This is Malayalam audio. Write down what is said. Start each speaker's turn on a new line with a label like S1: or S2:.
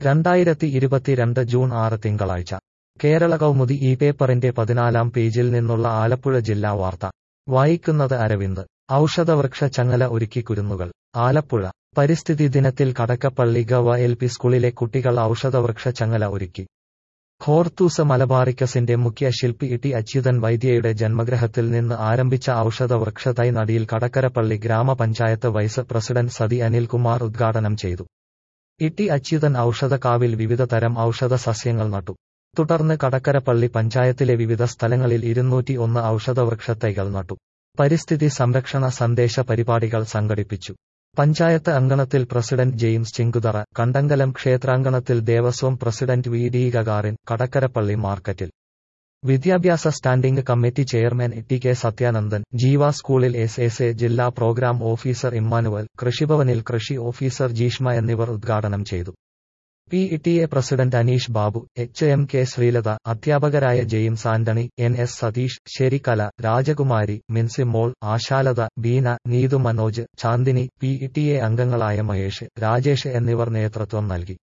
S1: രണ്ടായിരത്തി ഇരുപത്തിരണ്ട് ജൂൺ ആറ് തിങ്കളാഴ്ച കേരള കൗമുദി ഈ പേപ്പറിന്റെ പതിനാലാം പേജിൽ നിന്നുള്ള ആലപ്പുഴ ജില്ലാ വാർത്ത വായിക്കുന്നത് അരവിന്ദ് ഔഷധവൃക്ഷ ചങ്ങല ഒരുക്കി കുരുന്നുകൾ ആലപ്പുഴ പരിസ്ഥിതി ദിനത്തിൽ കടക്കപ്പള്ളി ഗവ എൽ പി സ്കൂളിലെ കുട്ടികൾ ഔഷധവൃക്ഷ ചങ്ങല ഒരുക്കി ഹോർത്തൂസ് മലബാറിക്കസിന്റെ മുഖ്യ ശില്പി ഇട്ടി അച്യുതൻ വൈദ്യയുടെ ജന്മഗ്രഹത്തിൽ നിന്ന് ആരംഭിച്ച ഔഷധവൃക്ഷ തൈ നടിയിൽ കടക്കരപ്പള്ളി ഗ്രാമപഞ്ചായത്ത് വൈസ് പ്രസിഡന്റ് സതി അനിൽകുമാർ ഉദ്ഘാടനം ചെയ്തു ഇട്ടി അച്യുതൻ ഔഷധക്കാവിൽ വിവിധ തരം ഔഷധ സസ്യങ്ങൾ നട്ടു തുടർന്ന് കടക്കരപ്പള്ളി പഞ്ചായത്തിലെ വിവിധ സ്ഥലങ്ങളിൽ ഇരുന്നൂറ്റി ഒന്ന് ഔഷധവൃക്ഷത്തൈകൾ നട്ടു പരിസ്ഥിതി സംരക്ഷണ സന്ദേശ പരിപാടികൾ സംഘടിപ്പിച്ചു പഞ്ചായത്ത് അങ്കണത്തിൽ പ്രസിഡന്റ് ജെയിംസ് ചെങ്കുതറ കണ്ടങ്കലം ക്ഷേത്രാങ്കണത്തിൽ ദേവസ്വം president V D Gagarin Kadakkarappally മാർക്കറ്റിൽ വിദ്യാഭ്യാസ standing committee chairman T K Sathyanandan Jeeva സ്കൂളിൽ എസ് എസ് എ ജില്ലാ പ്രോഗ്രാം ഓഫീസർ ഇമ്മാനുവൽ കൃഷിഭവനിൽ കൃഷി ഓഫീസർ ജീഷ്മ എന്നിവർ ഉദ്ഘാടനം ചെയ്തു P T A president Aneesh Babu H M K Sreelatha അധ്യാപകരായ James Antony N S Satheesh Sarikala Rajakumari Minsy Mol Ashalatha Beena Neethu Manoj Chandini P T A അംഗങ്ങളായ മഹേഷ് രാജേഷ് എന്നിവർ നേതൃത്വം നൽകി